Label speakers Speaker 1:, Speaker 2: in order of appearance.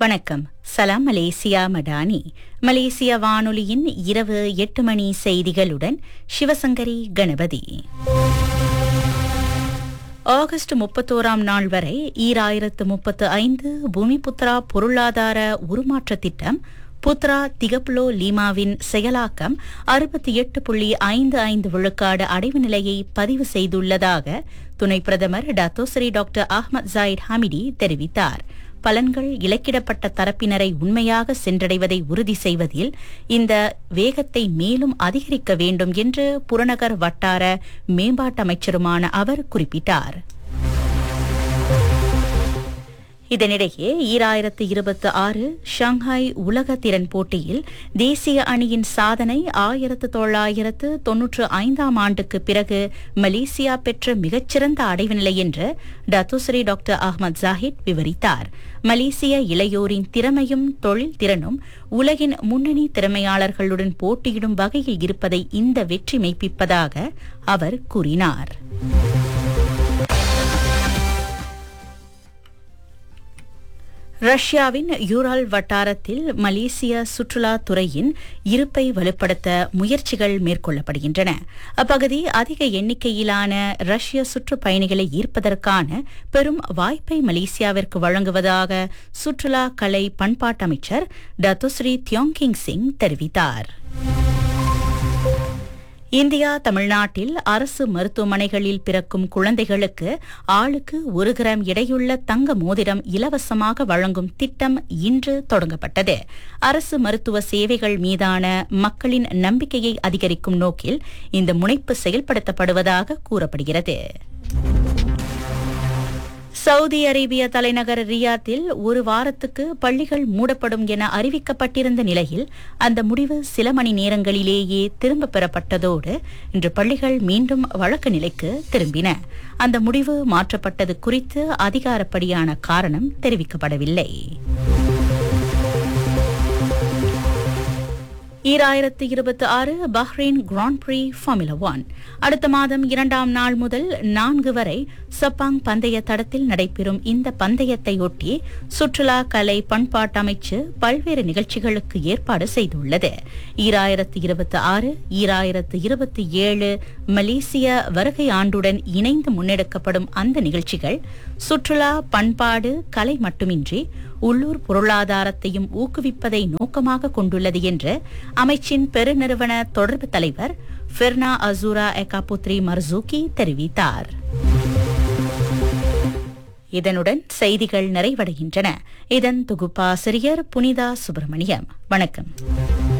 Speaker 1: வணக்கம் சலாம் மலேசியா மடானி மலேசிய வானொலியின் இரவு எட்டு மணி செய்திகளுடன் சிவசங்கரி கணபதி ஆகஸ்ட் முப்பத்தோராம் நாள் வரை ஈராயிரத்து முப்பத்து ஐந்து பூமிபுத்ரா பொருளாதார உருமாற்ற திட்டம் புத்ரா திகப்லோ லீமாவின் செயலாக்கம் அறுபத்தி எட்டு புள்ளி ஐந்து ஐந்து விழுக்காடு அடைவு நிலையை பதிவு செய்துள்ளதாக துணை பிரதமர் Datuk Seri doctor Ahmad Zahid Hamidi தெரிவித்தார் பலன்கள் இலக்கிடப்பட்ட தரப்பினரை உண்மையாக சென்றடைவதை உறுதி செய்வதில் இந்த வேகத்தை மேலும் அதிகரிக்க வேண்டும் என்று புறநகர் வட்டார மேம்பாட்டு அமைச்சருமான அவர் குறிப்பிட்டார் இதனிடையே ஈராயிரத்து இருபத்தி ஆறு ஷாங்காய் உலக திறன் போட்டியில் தேசிய அணியின் சாதனை ஆயிரத்து தொள்ளாயிரத்து தொன்னூற்று ஐந்தாம் ஆண்டுக்கு பிறகு மலேசியா பெற்ற மிகச்சிறந்த அடைவு நிலை என்று டத்துஸ்ரீ டாக்டர் அஹ்மத் ஜாஹித் விவரித்தார் மலேசிய இளையோரின் திறமையும் தொழில் திறனும் உலகின் முன்னணி திறமையாளர்களுடன் போட்டியிடும் வகையில் இருப்பதை இந்த வெற்றி மெய்ப்பிப்பதாக அவர் கூறினார் ரஷ்யாவின் யூரால் வட்டாரத்தில் மலேசிய சுற்றுலா துறையின் இருப்பை வலுப்படுத்த முயற்சிகள் மேற்கொள்ளப்படுகின்றன அப்பகுதி அதிக எண்ணிக்கையிலான ரஷ்ய சுற்றுப்பயணிகளை ஈர்ப்பதற்கான பெரும் வாய்ப்பை மலேசியாவிற்கு வழங்குவதாக சுற்றுலா கலை பண்பாட்டு அமைச்சர் டத்துஸ்ரீ தியோங்கிங் சிங் தெரிவித்தார் இந்தியா தமிழ்நாட்டில் அரசு மருத்துவமனைகளில் பிறக்கும் குழந்தைகளுக்கு ஆளுக்கு ஒரு கிராம் எடையுள்ள தங்க மோதிரம் இலவசமாக வழங்கும் திட்டம் இன்று தொடங்கப்பட்டது அரசு மருத்துவ சேவைகள் மீதான மக்களின் நம்பிக்கையை அதிகரிக்கும் நோக்கில் இந்த முனைப்பு செயல்படுத்தப்படுவதாக கூறப்படுகிறது சவுதி அரேபிய தலைநகர் ரியாத்தில் ஒரு வாரத்துக்கு பள்ளிகள் மூடப்படும் என அறிவிக்கப்பட்டிருந்த நிலையில் அந்த முடிவு சில மணி நேரங்களிலேயே திரும்பப் பெறப்பட்டதோடு இன்று பள்ளிகள் மீண்டும் வழக்கு நிலைக்கு திரும்பின அந்த முடிவு மாற்றப்பட்டது குறித்து அதிகாரப்படியான காரணம் தெரிவிக்கப்படவில்லை ஈராயிரத்து இருபத்தி ஆறு Bahrain Grand Prix Formula One அடுத்த மாதம் இரண்டாம் நாள் முதல் நான்கு வரை சப்பாங் பந்தய தடத்தில் நடைபெறும் இந்த பந்தயத்தையொட்டி சுற்றுலா கலை பண்பாட்டு அமைச்சு பல்வேறு நிகழ்ச்சிகளுக்கு ஏற்பாடு செய்துள்ளது ஈராயிரத்து இருபத்தி ஆறு ஈராயிரத்து இருபத்தி ஏழு மலேசிய வருகை ஆண்டுடன் இணைந்து முன்னெடுக்கப்படும் அந்த நிகழ்ச்சிகள் சுற்றுலா பண்பாடு கலை மட்டுமின்றி உள்ளூர் பொருளாதாரத்தையும் ஊக்குவிப்பதை நோக்கமாக கொண்டுள்ளது என்று அமைச்சின் பெருநிறுவன தொடர்பு தலைவர் ஃபெர்னா அசூரா எகாபுத்ரி மர்சூக்கி தெரிவித்தார் இதனுடன் செய்திகள் நிறைவடைகின்றன இதன் தொகுப்பாசிரியர் புனிதா சுப்பிரமணியம் வணக்கம்